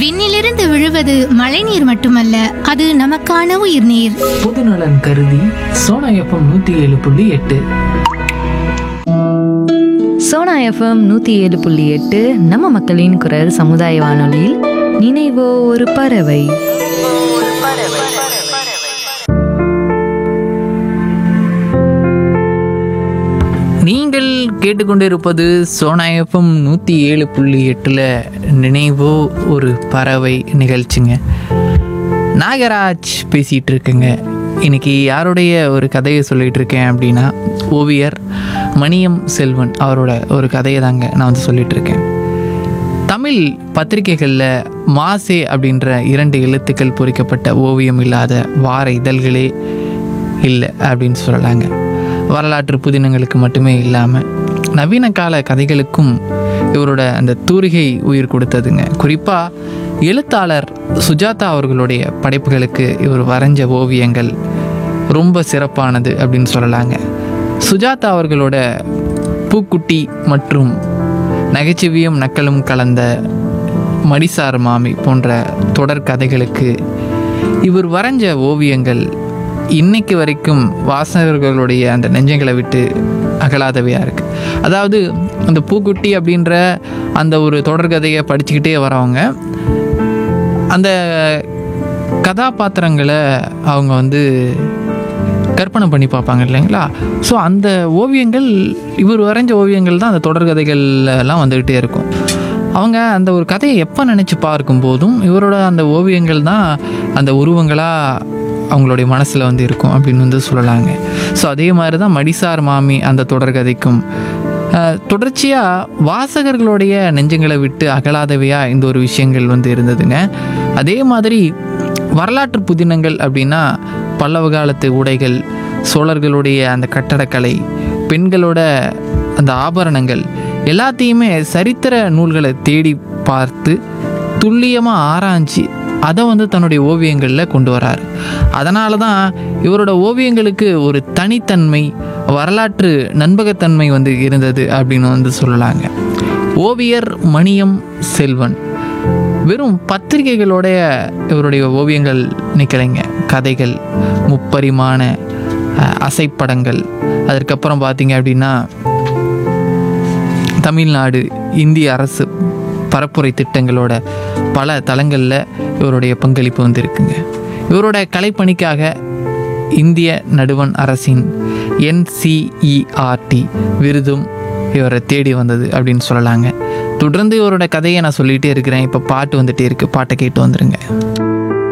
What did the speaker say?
விண்ணிலிருந்து விழுவது மழைநீர் மட்டுமல்ல அது நமக்கான உயிர்நீர் பொதுநலன் கருதி சோனா எஃப்எம் நூத்தி ஏழு புள்ளி எட்டு சோனா எஃப்எம் நூற்றி ஏழு புள்ளி எட்டு நம்ம மக்களின் குரல் சமுதாய வானொலியில் நினைவோ ஒரு பறவை நீங்கள் கேட்டுக்கொண்டிருப்பது சோனா எஃப்எம் நூற்றி ஏழு புள்ளி எட்டில் நினைவோ ஒரு பறவை நிகழ்ச்சிங்க நாகராஜ் பேசிகிட்டு இருக்குங்க இன்னைக்கு யாருடைய ஒரு கதையை சொல்லிகிட்டு இருக்கேன் அப்படின்னா ஓவியர் மணியம் செல்வன் அவரோட ஒரு கதையை தாங்க நான் வந்து சொல்லிகிட்டு இருக்கேன் தமிழ் பத்திரிகைகளில் மாசே அப்படின்ற இரண்டு எழுத்துக்கள் பொறிக்கப்பட்ட ஓவியம் இல்லாத வார இதழ்களே இல்லை அப்படின்னு சொல்லலாங்க வரலாற்று புதினங்களுக்கு மட்டுமே இல்லாமல் நவீன கால கதைகளுக்கும் இவரோட அந்த தூரிகை உயிர் கொடுத்ததுங்க குறிப்பாக எழுத்தாளர் சுஜாதா அவர்களுடைய படைப்புகளுக்கு இவர் வரைஞ்ச ஓவியங்கள் ரொம்ப சிறப்பானது அப்படின்னு சொல்லலாங்க சுஜாதா அவர்களோட பூக்குட்டி மற்றும் நகைச்சுவையும் நக்கலும் கலந்த மடிசார் மாமி போன்ற தொடர் கதைகளுக்கு இவர் வரைஞ்ச ஓவியங்கள் இன்னைக்கு வரைக்கும் வாசகர்களுடைய அந்த நெஞ்சங்களை விட்டு அகலாதவையாக இருக்குது அதாவது அந்த பூக்குட்டி அப்படின்ற அந்த ஒரு தொடர்கதையை படிச்சுக்கிட்டே வரவங்க அந்த கதாபாத்திரங்களை அவங்க வந்து கற்பனை பண்ணி பார்ப்பாங்க இல்லைங்களா ஸோ அந்த ஓவியங்கள் இவர் வரைஞ்ச ஓவியங்கள் தான் அந்த தொடர்கதைகள்ல எல்லாம் வந்துக்கிட்டே இருக்கும் அவங்க அந்த ஒரு கதையை எப்போ நினச்சி பார்க்கும்போதும் இவரோட அந்த ஓவியங்கள் தான் அந்த உருவங்களாக அவங்களுடைய மனசில் வந்து இருக்கும் அப்படின்னு வந்து சொல்லலாங்க ஸோ அதே மாதிரி தான் மடிசார் மாமி அந்த தொடர்கதைக்கும் அஹ், தொடர்ச்சியாக வாசகர்களுடைய நெஞ்சங்களை விட்டு அகலாதவையாக இந்த ஒரு விஷயங்கள் வந்து இருந்ததுங்க அதே மாதிரி வரலாற்று புதினங்கள் அப்படின்னா பல்லவ காலத்து உடைகள் சோழர்களுடைய அந்த கட்டடக்கலை பெண்களோட அந்த ஆபரணங்கள் எல்லாத்தையுமே சரித்திர நூல்களை தேடி பார்த்து துல்லியமாக ஆராய்ஞ்சு அதை வந்து தன்னுடைய ஓவியங்களில் கொண்டு வரார் அதனால தான் இவரோட ஓவியங்களுக்கு ஒரு தனித்தன்மை வரலாற்று நண்பகத்தன்மை வந்து இருந்தது அப்படின்னு வந்து சொல்லலாங்க ஓவியர் மணியம் செல்வன் வெறும் பத்திரிகைகளோடைய இவருடைய ஓவியங்கள் நிற்கலைங்க கதைகள் முப்பரிமாண அஹ், அசைப்படங்கள் அதற்கப்புறம் பார்த்தீங்க அப்படின்னா தமிழ்நாடு இந்திய அரசு பரப்புரை திட்டங்களோட பல தளங்களில் இவருடைய பங்களிப்பு வந்து இருக்குங்க இவரோட கலைப்பணிக்காக இந்திய நடுவண் அரசின் என்சிஇஆர்டி விருதும் இவரை தேடி வந்தது அப்படின்னு சொல்லலாங்க தொடர்ந்து இவரோட கதையை நான் சொல்லிகிட்டே இருக்கிறேன் இப்போ பாட்டு வந்துட்டே இருக்கு பாட்டை கேட்டு வந்துருங்க